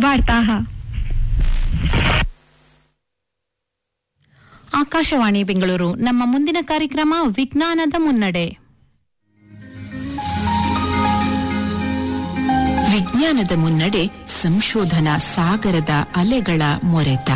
वार्ताः ಆಕಾಶವಾಣಿ ಬೆಂಗಳೂರು ನಮ್ಮ ಮುಂದಿನ ಕಾರ್ಯಕ್ರಮ ವಿಜ್ಞಾನದ ಮುನ್ನಡೆ ವಿಜ್ಞಾನದ ಮುನ್ನಡೆ ಸಂಶೋಧನಾ ಸಾಗರದ ಅಲೆಗಳ ಮೊರೆತ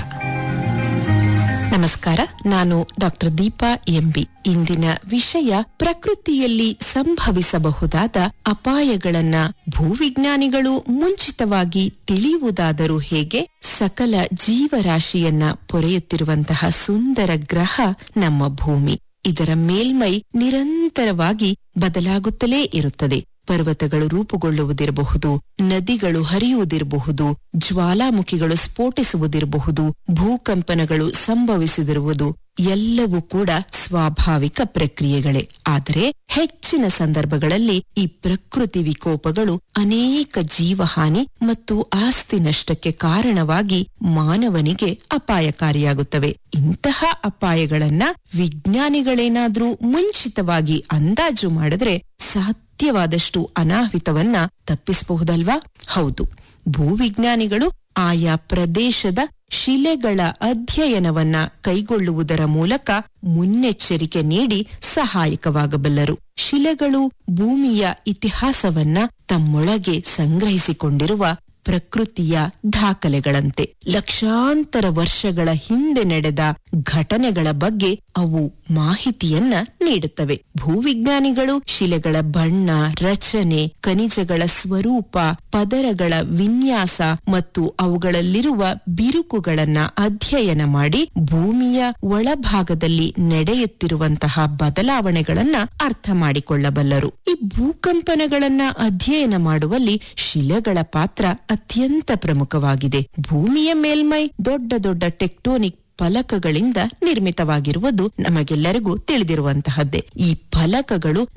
ನಮಸ್ಕಾರ ನಾನು ಡಾಕ್ಟರ್ ದೀಪಾ ಎಂಬಿ ಇಂದಿನ ವಿಷಯ ಪ್ರಕೃತಿಯಲ್ಲಿ ಸಂಭವಿಸಬಹುದಾದ ಅಪಾಯಗಳನ್ನ ಭೂವಿಜ್ಞಾನಿಗಳು ಮುಂಚಿತವಾಗಿ ತಿಳಿಯುವುದಾದರೂ ಹೇಗೆ ಸಕಲ ಜೀವರಾಶಿಯನ್ನ ಪೊರೆಯುತ್ತಿರುವಂತಹ ಸುಂದರ ಗ್ರಹ ನಮ್ಮ ಭೂಮಿ ಇದರ ಮೇಲ್ಮೈ ನಿರಂತರವಾಗಿ ಬದಲಾಗುತ್ತಲೇ ಇರುತ್ತದೆ ಪರ್ವತಗಳು ರೂಪುಗೊಳ್ಳುವುದಿರಬಹುದು ನದಿಗಳು ಹರಿಯುವುದಿರಬಹುದು ಜ್ವಾಲಾಮುಖಿಗಳು ಸ್ಫೋಟಿಸುವುದಿರಬಹುದು ಭೂಕಂಪನಗಳು ಸಂಭವಿಸಿದಿರುವುದು ಎಲ್ಲವೂ ಕೂಡ ಸ್ವಾಭಾವಿಕ ಪ್ರಕ್ರಿಯೆಗಳೇ ಆದರೆ ಹೆಚ್ಚಿನ ಸಂದರ್ಭಗಳಲ್ಲಿ ಈ ಪ್ರಕೃತಿ ವಿಕೋಪಗಳು ಅನೇಕ ಜೀವಹಾನಿ ಮತ್ತು ಆಸ್ತಿ ನಷ್ಟಕ್ಕೆ ಕಾರಣವಾಗಿ ಮಾನವನಿಗೆ ಅಪಾಯಕಾರಿಯಾಗುತ್ತವೆ ಇಂತಹ ಅಪಾಯಗಳನ್ನ ವಿಜ್ಞಾನಿಗಳೇನಾದ್ರೂ ಮುಂಚಿತವಾಗಿ ಅಂದಾಜು ಮಾಡಿದ್ರೆ ಸಾಧ್ಯವಾದಷ್ಟು ಅನಾಹುತವನ್ನ ತಪ್ಪಿಸಬಹುದಲ್ವಾ ಹೌದು ಭೂವಿಜ್ಞಾನಿಗಳು ಆಯಾ ಪ್ರದೇಶದ ಶಿಲೆಗಳ ಅಧ್ಯಯನವನ್ನ ಕೈಗೊಳ್ಳುವುದರ ಮೂಲಕ ಮುನ್ನೆಚ್ಚರಿಕೆ ನೀಡಿ ಸಹಾಯಕವಾಗಬಲ್ಲರು ಶಿಲೆಗಳು ಭೂಮಿಯ ಇತಿಹಾಸವನ್ನ ತಮ್ಮೊಳಗೆ ಸಂಗ್ರಹಿಸಿಕೊಂಡಿರುವ ಪ್ರಕೃತಿಯ ದಾಖಲೆಗಳಂತೆ ಲಕ್ಷಾಂತರ ವರ್ಷಗಳ ಹಿಂದೆ ನಡೆದ ಘಟನೆಗಳ ಬಗ್ಗೆ ಅವು ಮಾಹಿತಿಯನ್ನ ನೀಡುತ್ತವೆ ಭೂವಿಜ್ಞಾನಿಗಳು ಶಿಲೆಗಳ ಬಣ್ಣ ರಚನೆ ಖನಿಜಗಳ ಸ್ವರೂಪ ಪದರಗಳ ವಿನ್ಯಾಸ ಮತ್ತು ಅವುಗಳಲ್ಲಿರುವ ಬಿರುಕುಗಳನ್ನ ಅಧ್ಯಯನ ಮಾಡಿ ಭೂಮಿಯ ಒಳಭಾಗದಲ್ಲಿ ನಡೆಯುತ್ತಿರುವಂತಹ ಬದಲಾವಣೆಗಳನ್ನ ಅರ್ಥ ಮಾಡಿಕೊಳ್ಳಬಲ್ಲರು ಈ ಭೂಕಂಪನಗಳನ್ನ ಅಧ್ಯಯನ ಮಾಡುವಲ್ಲಿ ಶಿಲೆಗಳ ಪಾತ್ರ ಅತ್ಯಂತ ಪ್ರಮುಖವಾಗಿದೆ ಭೂಮಿಯ ಮೇಲ್ಮೈ ದೊಡ್ಡ ದೊಡ್ಡ ಟೆಕ್ಟೋನಿಕ್ ಫಲಕಗಳಿಂದ ನಿರ್ಮಿತವಾಗಿರುವುದು ನಮಗೆಲ್ಲರಿಗೂ ತಿಳಿದಿರುವಂತಹದ್ದೇ ಈ ಫಲಕಗಳು